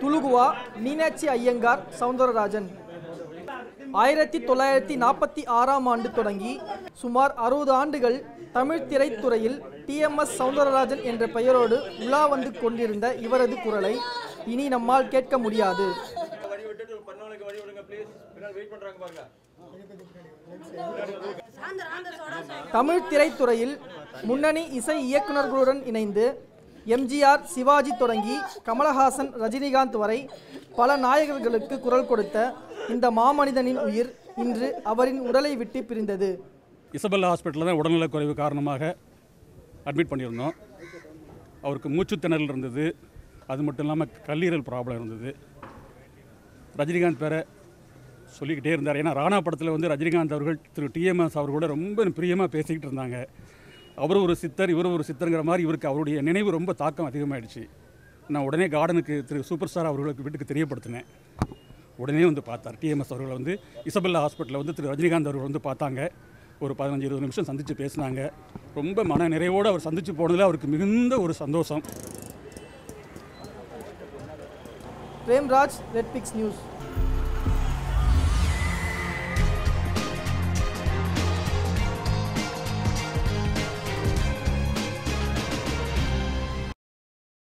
துலுகுவா மீனாட்சி ஐயங்கார் சவுந்தரராஜன் ஆயிரத்தி தொள்ளாயிரத்தி நாற்பத்தி ஆறாம் ஆண்டு தொடங்கி சுமார் அறுபது ஆண்டுகள் தமிழ் திரைத்துறையில் டிஎம்எஸ் சவுந்தரராஜன் என்ற பெயரோடு உலா வந்து கொண்டிருந்த இவரது குரலை இனி நம்மால் கேட்க முடியாது வழி விட்டுட்டு பண்ணவனுக்கு வழி விடுங்க ப்ளீஸ் பின்னாடி வெயிட் பண்றாங்க பாருங்க தமிழ் திரைத்துறையில் முன்னணி இசை இயக்குனர்களுடன் இணைந்து எம்ஜிஆர் சிவாஜி தொடங்கி கமலஹாசன் ரஜினிகாந்த் வரை பல நாயகர்களுக்கு குரல் கொடுத்த இந்த மாமனிதனின் உயிர் இன்று அவரின் உடலை விட்டு பிரிந்தது இசபெல்லா ஹாஸ்பிட்டலில் தான் உடல்நலக் குறைவு காரணமாக அட்மிட் பண்ணியிருந்தோம் அவருக்கு மூச்சுத் திணறல் இருந்தது அது மட்டும் இல்லாமல் கல்லீரல் ப்ராப்ளம் இருந்தது ரஜினிகாந்த் பேரை சொல்லிக்கிட்டே இருந்தார் ஏன்னா ராணா படத்தில் வந்து ரஜினிகாந்த் அவர்கள் திரு டிஎம்எஸ் அவர் கூட ரொம்ப பிரியமாக பேசிக்கிட்டு இருந்தாங்க அவர் ஒரு சித்தர் இவர் ஒரு சித்தருங்கிற மாதிரி இவருக்கு அவருடைய நினைவு ரொம்ப தாக்கம் அதிகமாகிடுச்சு நான் உடனே கார்டனுக்கு திரு சூப்பர் ஸ்டார் அவர்களுக்கு வீட்டுக்கு தெரியப்படுத்தினேன் உடனே வந்து பார்த்தார் டிஎம்எஸ் அவர்களை வந்து இசபெல்லா ஹாஸ்பிட்டலில் வந்து திரு ரஜினிகாந்த் அவர்கள் வந்து பார்த்தாங்க ஒரு பதினஞ்சு இருபது நிமிஷம் சந்தித்து பேசினாங்க ரொம்ப மன நிறைவோடு அவர் சந்தித்து போனதில் அவருக்கு மிகுந்த ஒரு சந்தோஷம் பிரேம்ராஜ் ரெட்பிக்ஸ் நியூஸ்